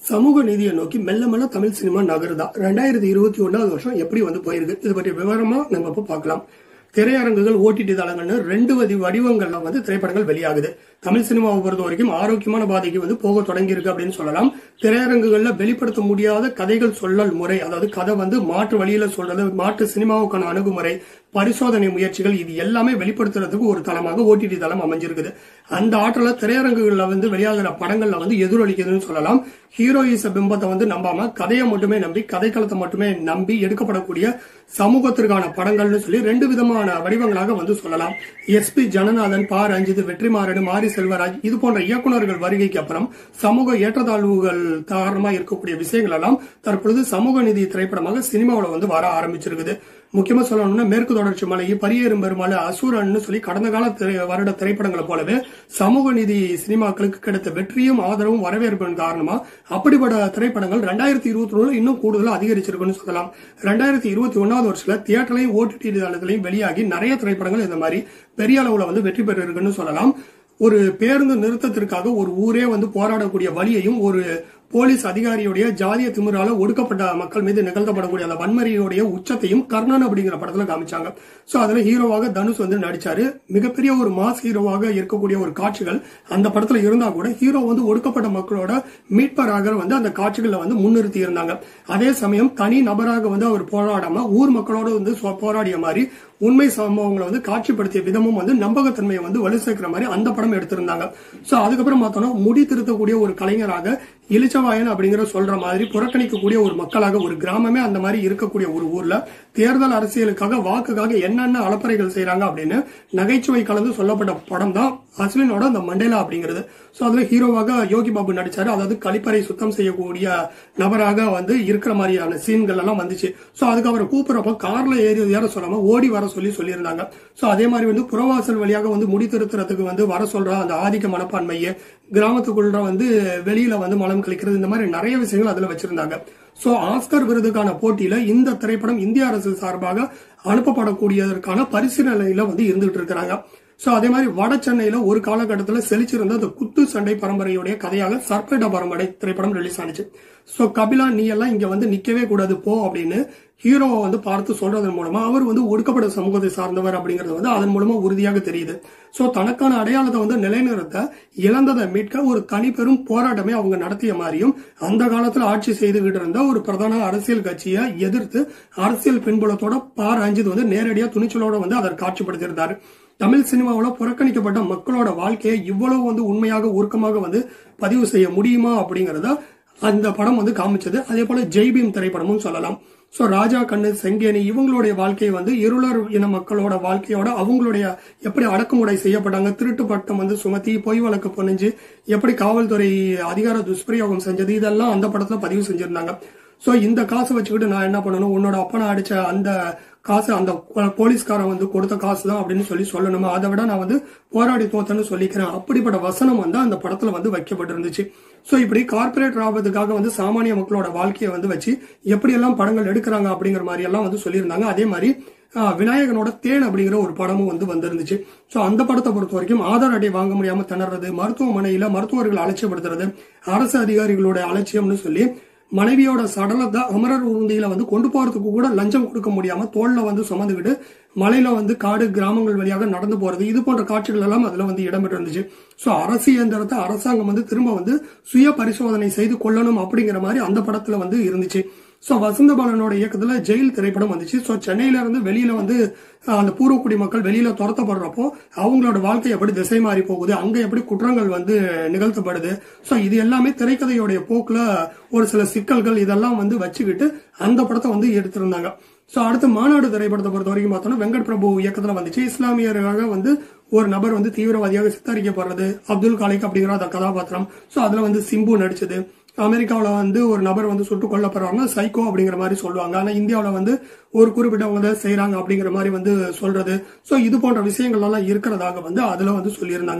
சமூக நீதியை நோக்கி மெல்ல மெல்ல தமிழ் சினிமா நகருதா ரெண்டாயிரத்தி இருபத்தி ஒன்னாவது வருஷம் எப்படி வந்து போயிருக்கு இது பற்றி விவரமா நம்ம இப்ப பார்க்கலாம் திரையரங்குகள் ஓடிடி தளங்கள்னு ரெண்டு வதி வடிவங்கள்ல வந்து திரைப்படங்கள் வெளியாகுது தமிழ் சினிமாவை பொறுத்த வரைக்கும் ஆரோக்கியமான பாதைக்கு வந்து போக தொடங்கி இருக்கு அப்படின்னு சொல்லலாம் திரையரங்குகள்ல வெளிப்படுத்த முடியாத கதைகள் சொல்லல் முறை அதாவது கதை வந்து மாற்று வழியில சொல்றது மாற்று சினிமாவுக்கான அணுகுமுறை பரிசோதனை முயற்சிகள் இது எல்லாமே வெளிப்படுத்துறதுக்கு ஒரு தளமாக ஓடிடி தளம் அமைஞ்சிருக்குது அந்த ஆற்றல திரையரங்குகள்ல வந்து வெளியாகிற படங்கள்ல வந்து எதிரொலிக்குதுன்னு சொல்லலாம் ஹீரோயிச பிம்பத்தை வந்து நம்பாம கதையை மட்டுமே நம்பி கதைக்களத்தை மட்டுமே நம்பி எடுக்கப்படக்கூடிய சமூகத்திற்கான படங்கள்னு சொல்லி ரெண்டு விதமான வடிவங்களாக வந்து சொல்லலாம் எஸ்பி ஜனநாதன் பா ரஞ்சித் வெற்றிமாறன் மாரி செல்வராஜ் இது போன்ற இயக்குநர்கள் வருகைக்கு அப்புறம் சமூக ஏற்றத்தாழ்வுகள் காரணமா இருக்கக்கூடிய விஷயங்கள் எல்லாம் தற்பொழுது சமூக நீதி திரைப்படமாக சினிமாவில் வந்து வர ஆரம்பிச்சிருக்குது முக்கியமா சொல்லணும்னா மேற்கு தொடர்ச்சி மலை பரியேறும் பெருமாள் அசுரன்னு சொல்லி கடந்த கால திரை- வருட திரைப்படங்களை போலவே சமூக நீதி சினிமாக்களுக்கு கிடைத்த வெற்றியும் ஆதரவும் வரவேற்பின் காரணமா அப்படிப்பட்ட திரைப்படங்கள் ரெண்டாயிரத்தி இருபத்தி ஒண்ணுல இன்னும் கூடுதலா அதிகரிச்சிருக்குன்னு சொல்லலாம் ரெண்டாயிரத்தி இருபத்தி ஒன்னாவது வருஷத்துல தியேட்டர்லையும் ஓடிடி தளத்திலையும் வெளியாகி நிறைய திரைப்படங்கள் இந்த மாதிரி பெரிய அளவுல வந்து வெற்றி பெற்று இருக்குன்னு சொல்லலாம் ஒரு பேருந்து நிறுத்தத்திற்காக ஒரு ஊரே வந்து போராடக்கூடிய வழியையும் ஒரு போலீஸ் அதிகாரியுடைய ஜாதிய திமிரால ஒடுக்கப்பட்ட மக்கள் மீது நிகழ்த்தப்படக்கூடிய அந்த வன்முறையுடைய உச்சத்தையும் கர்ணன் அப்படிங்கிற படத்துல காமிச்சாங்க சோ அதுல ஹீரோவாக தனுஷ் வந்து நடிச்சாரு மிகப்பெரிய ஒரு மாஸ் ஹீரோவாக இருக்கக்கூடிய ஒரு காட்சிகள் அந்த படத்துல இருந்தா கூட ஹீரோ வந்து ஒடுக்கப்பட்ட மக்களோட மீட்பராக வந்து அந்த காட்சிகள்ல வந்து முன்னிறுத்தி இருந்தாங்க அதே சமயம் தனி நபராக வந்து அவர் போராடாம ஊர் மக்களோட வந்து சொ- போராடிய மாதிரி உண்மை சம்பவங்களை வந்து காட்சிப்படுத்திய விதமும் வந்து நம்பகத்தன்மையை வந்து வலு சேர்க்கிற மாதிரி அந்த படம் எடுத்திருந்தாங்க சோ அதுக்கப்புறம் பார்த்தோம்னா முடி திருத்தக்கூடிய ஒரு கலைஞராக இளிச்சவாயன் அப்படிங்கிற சொல்ற மாதிரி புறக்கணிக்கக்கூடிய ஒரு மக்களாக ஒரு கிராமமே அந்த மாதிரி இருக்கக்கூடிய ஒரு ஊர்ல தேர்தல் அரசியலுக்காக வாக்குக்காக என்னென்ன அலப்பறைகள் செய்றாங்க அப்படின்னு நகைச்சுவை கலந்து சொல்லப்பட்ட படம் தான் அஸ்வினோட அந்த மண்டேலா அப்படிங்கிறது சோ அதுல ஹீரோவாக யோகி பாபு நடிச்சாரு அதாவது கழிப்பறை சுத்தம் செய்யக்கூடிய நபராக வந்து இருக்கிற மாதிரியான சீன்கள் எல்லாம் வந்துச்சு சோ அதுக்கு அவரை கூப்பிடுறப்ப கார்ல ஏறி ஏற சொல்லாம ஓடி வர சொல்லி சொல்லியிருந்தாங்க சோ அதே மாதிரி வந்து புறவாசல் வழியாக வந்து முடி திருத்துறதுக்கு வந்து வர சொல்ற அந்த ஆதிக்க மனப்பான்மையை கிராமத்துக்குள்ள வந்து வெளியில வந்து மலம் கழிக்கிறது இந்த மாதிரி நிறைய விஷயங்கள் அதுல வச்சிருந்தாங்க சோ ஆஸ்கர் விருதுக்கான போட்டியில இந்த திரைப்படம் இந்திய அரசு சார்பாக அனுப்பப்படக்கூடியதற்கான பரிசீலனையில வந்து இருந்துகிட்டு இருக்கிறாங்க சோ அதே மாதிரி வட சென்னையில ஒரு காலகட்டத்தில் செழிச்சிருந்த அந்த குத்து சண்டை பரம்பரையுடைய கதையாக சர்பேட்டா பரம்பரை திரைப்படம் ரிலீஸ் ஆனிச்சு சோ கபிலா நீ எல்லாம் இங்க வந்து நிக்கவே கூடாது போ அப்படின்னு ஹீரோவை வந்து பார்த்து சொல்றதன் மூலமா அவர் வந்து ஒடுக்கப்பட்ட சமூகத்தை சார்ந்தவர் அப்படிங்கறது வந்து அதன் மூலமா உறுதியாக தெரியுது சோ தனக்கான அடையாளத்தை வந்து நிலைநிறுத்த இழந்ததை மீட்க ஒரு தனி பெரும் போராட்டமே அவங்க நடத்திய மாதிரியும் அந்த காலத்துல ஆட்சி செய்துகிட்டு இருந்த ஒரு பிரதான அரசியல் கட்சியை எதிர்த்து அரசியல் பின்புலத்தோட பார் அஞ்சித் வந்து நேரடியா துணிச்சலோட வந்து அதை காட்சிப்படுத்தியிருந்தாரு தமிழ் சினிமாவில் புறக்கணிக்கப்பட்ட மக்களோட வாழ்க்கையை இவ்வளவு வந்து உண்மையாக உருக்கமாக வந்து பதிவு செய்ய முடியுமா அப்படிங்கறத அந்த படம் வந்து காமிச்சது அதே போல ஜெய்பீம் திரைப்படமும் சொல்லலாம் சோ ராஜா கண்ணு செங்கேனி இவங்களுடைய வாழ்க்கையை வந்து இருளர் இன மக்களோட வாழ்க்கையோட அவங்களுடைய எப்படி அடக்குமுறை செய்யப்பட்டாங்க திருட்டு பட்டம் வந்து சுமத்தி பொய் வழக்கு புனிஞ்சு எப்படி காவல்துறை அதிகார துஷ்பிரயோகம் செஞ்சது இதெல்லாம் அந்த படத்துல பதிவு செஞ்சிருந்தாங்க சோ இந்த காசை வச்சுக்கிட்டு நான் என்ன பண்ணணும் உன்னோட அப்பனை அடிச்ச அந்த காசு அந்த போ- போலீஸ்காரன் வந்து கொடுத்த காசு தான் அப்படின்னு சொல்லி சொல்லணுமா அதை விட நான் வந்து போராடி தோத்தேன்னு சொல்லிக்கிறேன் அப்படிப்பட்ட வசனம் வந்து அந்த படத்துல வந்து வைக்கப்பட்டிருந்துச்சு சோ இப்படி கார்ப்பரேட் லாபத்துக்காக வந்து சாமானிய மக்களோட வாழ்க்கையை வந்து வச்சு எப்படி எல்லாம் படங்கள் எடுக்கிறாங்க அப்படிங்கிற மாதிரி எல்லாம் வந்து சொல்லியிருந்தாங்க அதே மாதிரி ஆஹ், விநாயகனோட தேன் அப்படிங்கிற ஒரு படமும் வந்து வந்திருந்துச்சு சோ அந்த படத்தை பொறுத்த வரைக்கும் ஆதார் அட்டை வாங்க முடியாம திணறது மருத்துவமனையில மருத்துவர்கள் அலட்சியப்படுத்துறது அரசு அதிகாரிகளோட அலட்சியம்னு சொல்லி மனைவியோட சடலத்தை அமரர் உருந்தியில வந்து கொண்டு போறதுக்கு கூட லஞ்சம் கொடுக்க முடியாம தோல்ல வந்து சுமந்துக்கிட்டு மலையில வந்து காடு கிராமங்கள் வழியாக நடந்து போறது இது போன்ற காட்சிகள் எல்லாம் அதுல வந்து இடம்பெற்று இருந்துச்சு சோ அரசு இயந்திரத்தை அரசாங்கம் வந்து திரும்ப வந்து சுய பரிசோதனை செய்து கொள்ளணும் அப்படிங்கிற மாதிரி அந்த படத்துல வந்து இருந்துச்சு சோ வசந்த பாலனோட இயக்கத்துல ஜெயில் திரைப்படம் வந்துச்சு சோ சென்னையில இருந்து வெளியில வந்து அஹ், அந்த பூர்வக்குடி மக்கள் வெளியில துரத்தப்படுறப்போ அவங்களோட வாழ்க்கை எப்படி திசை மாறி போகுது அங்க எப்படி குற்றங்கள் வந்து நிகழ்த்தப்படுது சோ இது எல்லாமே திரைக்கதையோடைய போக்குல ஒரு சில சிக்கல்கள் இதெல்லாம் வந்து வச்சுக்கிட்டு அந்த படத்தை வந்து எடுத்திருந்தாங்க சோ அடுத்து மாநாடு திரைப்படத்தை பொறுத்த வரைக்கும் பார்த்தோம்னா வெங்கட் பிரபு இயக்கத்துல வந்துச்சு இஸ்லாமியராக வந்து ஒரு நபர் வந்து தீவிரவாதியாக சித்தரிக்கப்படுறது அப்துல் காலிக் அப்படிங்கிற அந்த கதாபாத்திரம் சோ அதுல வந்து சிம்பு நடிச்சது அமெரிக்காவில் வந்து ஒரு நபர் வந்து சுட்டுக் கொல்லப்படுறாங்கன்னா சைக்கோ அப்படிங்கிற மாதிரி சொல்லுவாங்க ஆனா இந்தியாவில் வந்து ஒரு குறிப்பிட்டவங்க தான் செய்றாங்க அப்படிங்கிற மாதிரி வந்து சொல்றது சோ இது போன்ற விஷயங்கள் எல்லாம் இருக்கிறதாக வந்து அதுல வந்து சொல்லியிருந்தாங்க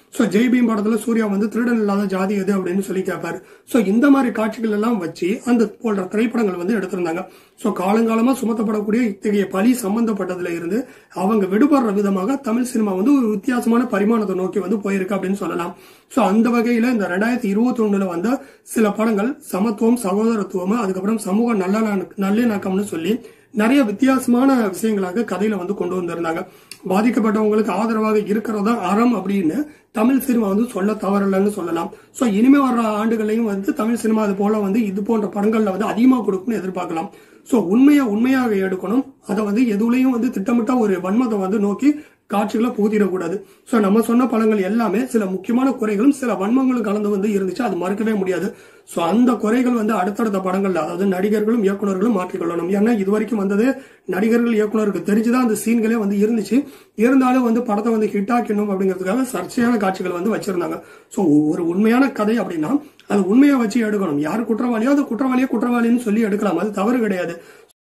ஸோ ஜெய் பீம் படத்துல சூர்யா வந்து திருடன் இல்லாத ஜாதி எது அப்படின்னு சொல்லி கேட்பாரு ஸோ இந்த மாதிரி காட்சிகள் எல்லாம் வச்சு அந்த போன்ற திரைப்படங்கள் வந்து எடுத்திருந்தாங்க ஸோ காலங்காலமா சுமத்தப்படக்கூடிய இத்தகைய பழி சம்பந்தப்பட்டதுல இருந்து அவங்க விடுபடுற விதமாக தமிழ் சினிமா வந்து ஒரு வித்தியாசமான பரிமாணத்தை நோக்கி வந்து போயிருக்கு அப்படின்னு சொல்லலாம் ஸோ அந்த வகையில இந்த ரெண்டாயிரத்தி இருபத்தி ஒண்ணுல வந்த சில படங்கள் சமத்துவம் சகோதரத்துவம் அதுக்கப்புறம் சமூக நல்ல நல்லிணக்கம்னு சொல்லி நிறைய வித்தியாசமான விஷயங்களாக கதையில வந்து கொண்டு வந்திருந்தாங்க பாதிக்கப்பட்டவங்களுக்கு ஆதரவாக இருக்கிறதா அறம் அப்படின்னு தமிழ் சினிமா வந்து சொல்ல தவறில்லைன்னு சொல்லலாம் ஸோ இனிமே வர்ற ஆண்டுகளையும் வந்து தமிழ் சினிமா அது போல வந்து இது போன்ற படங்கள்ல வந்து அதிகமாக கொடுக்கும்னு எதிர்பார்க்கலாம் ஸோ உண்மையை உண்மையாக எடுக்கணும் அதை வந்து எதுலையும் வந்து திட்டமிட்ட ஒரு வன்மத்தை வந்து நோக்கி காட்சிகளை புகுத்திடக்கூடாது ஸோ நம்ம சொன்ன படங்கள் எல்லாமே சில முக்கியமான குறைகளும் சில வன்மங்களும் கலந்து வந்து இருந்துச்சு அது மறுக்கவே முடியாது ஸோ அந்த குறைகள் வந்து அடுத்தடுத்த படங்கள்ல அதாவது நடிகர்களும் இயக்குநர்களும் மாற்றிக்கொள்ளணும் ஏன்னா இது வரைக்கும் வந்தது நடிகர்கள் இயக்குநருக்கு தெரிஞ்சுதான் அந்த சீன்களே வந்து இருந்துச்சு இருந்தாலும் வந்து படத்தை வந்து ஹிட் ஆக்கணும் அப்படிங்கிறதுக்காக சர்ச்சையான காட்சிகள் வந்து வச்சிருந்தாங்க ஸோ ஒரு உண்மையான கதை அப்படின்னா அது உண்மையை வச்சு எடுக்கணும் யார் குற்றவாளியோ அது குற்றவாளியோ குற்றவாளின்னு சொல்லி எடுக்கலாம் அது தவறு கிடையாது